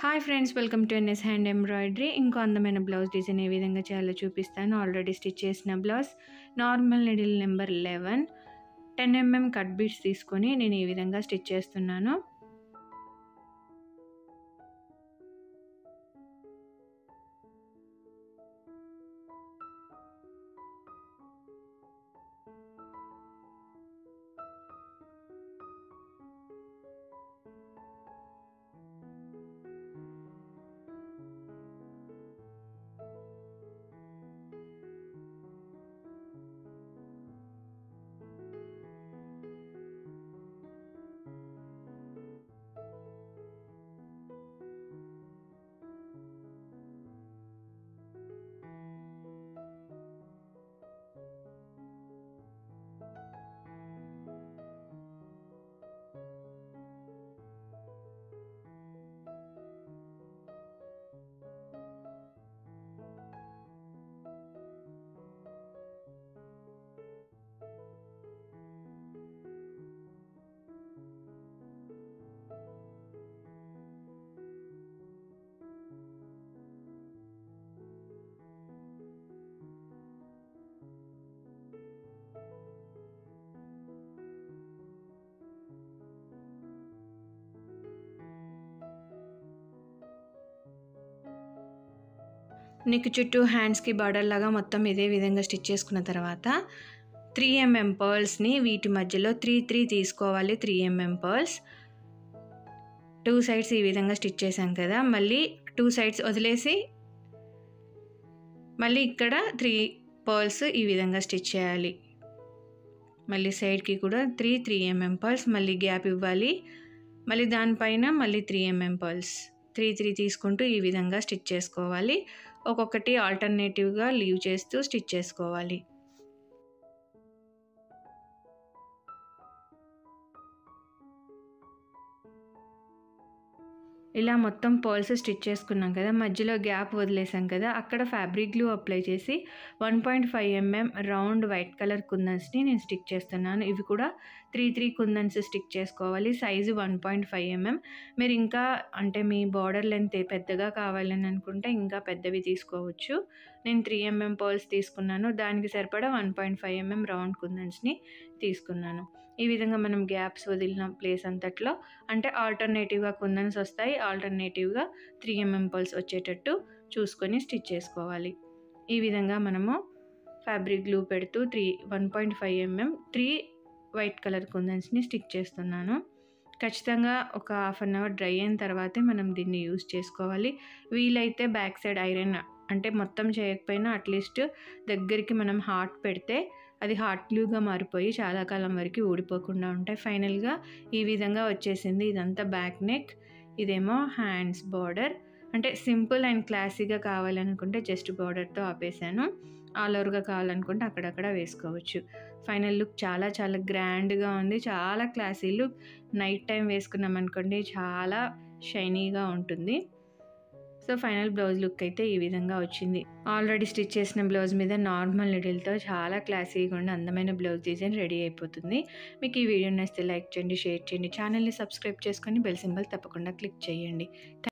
hi friends welcome to NS hand embroidery ఇంకో అందమైన blouse design ఏ విధంగా చేయాలో చూపిస్తాను ఆల్రెడీ స్టిచ్ చేసిన blouse normal needle number eleven ten mm cut beads తీసుకొని నేను ఈ విధంగా స్టిచ్ చేస్తున్నాను నీకు చుట్టూ హ్యాండ్స్కి బార్డర్ లాగా మొత్తం ఇదే విధంగా స్టిచ్ చేసుకున్న తర్వాత త్రీ ఎంఎం పర్ల్స్ని వీటి మధ్యలో త్రీ త్రీ తీసుకోవాలి three mm pearls two sides ఈ విధంగా స్టిచ్ చేసాం కదా మళ్ళీ టూ సైడ్స్ వదిలేసి మళ్ళీ ఇక్కడ త్రీ పర్ల్స్ ఈ విధంగా స్టిచ్ చేయాలి మళ్ళీ సైడ్కి కూడా త్రీ త్రీ ఎంఎం పర్ల్స్ మళ్ళీ గ్యాప్ ఇవ్వాలి మళ్ళీ దానిపైన మళ్ళీ three mm pearls three three తీసుకుంటూ ఈ విధంగా స్టిచ్ చేసుకోవాలి ఒక్కొక్కటి ఆల్టర్నేటివ్గా లీవ్ చేస్తూ స్టిచ్ చేసుకోవాలి ఇలా మొత్తం పర్ల్స్ స్టిచ్ చేసుకున్నాం కదా మధ్యలో గ్యాప్ వదిలేసాం కదా అక్కడ ఫ్యాబ్రిక్ గ్లూ అప్లై చేసి one point five mm round white colour కుందన్స్ని నేను స్టిక్ చేస్తున్నాను ఇవి కూడా త్రీ త్రీ కుందన్స్ స్టిక్ చేసుకోవాలి size one point five mm మీరు ఇంకా అంటే మీ బార్డర్ లెంత్ పెద్దగా కావాలని అనుకుంటే ఇంకా పెద్దవి తీసుకోవచ్చు నేను త్రీ ఎంఎం పర్ల్స్ తీసుకున్నాను దానికి సరిపడా one point five mm round కుందన్స్ని తీసుకున్నాను ఈ విధంగా మనం గ్యాప్స్ వదిలిన ప్లేస్ అంతట్లో అంటే ఆల్టర్నేటివ్గా కుందన్స్ వస్తాయి ఆల్టర్నేటివ్గా త్రీ ఎంఎం పల్స్ వచ్చేటట్టు చూసుకొని స్టిచ్ చేసుకోవాలి ఈ విధంగా మనము ఫ్యాబ్రిక్ గ్లూ పెడుతూ three one point five mm three white colour కుందన్స్ని స్టిక్ చేస్తున్నాను ఖచ్చితంగా ఒక హాఫ్ అన్ అవర్ డ్రై అయిన తర్వాతే మనం దీన్ని యూస్ చేసుకోవాలి వీలైతే బ్యాక్ సైడ్ ఐరన్ అంటే మొత్తం చేయకపోయినా అట్లీస్ట్ దగ్గరికి మనం హాట్ పెడితే అది హాట్ గ్లూగా మారిపోయి చాలా కాలం వరకు ఊడిపోకుండా ఉంటాయి ఫైనల్గా ఈ విధంగా వచ్చేసింది ఇదంతా బ్యాక్ నెక్ ఇదేమో హ్యాండ్స్ బార్డర్ అంటే సింపుల్ అండ్ క్లాసీగా కావాలనుకుంటే జస్ట్ బార్డర్తో ఆపేసాను ఆల్ ఓవర్గా కావాలనుకుంటే అక్కడక్కడ వేసుకోవచ్చు ఫైనల్ లుక్ చాలా చాలా గ్రాండ్గా ఉంది చాలా క్లాసీ లుక్ నైట్ టైం వేసుకున్నాం అనుకోండి చాలా షైనీగా ఉంటుంది సో ఫైనల్ బ్లౌజ్ లుక్ అయితే ఈ విధంగా వచ్చింది ఆల్రెడీ స్టిచ్ చేసిన బ్లౌజ్ మీద నార్మల్ నిడిల్తో చాలా క్లాసీగా ఉండి అందమైన బ్లౌజ్ డిజైన్ రెడీ అయిపోతుంది మీకు ఈ వీడియో నచ్చితే లైక్ చేయండి షేర్ చేయండి ఛానల్ని సబ్స్క్రైబ్ చేసుకొని బెల్ సింబల్ తప్పకుండా క్లిక్ చేయండి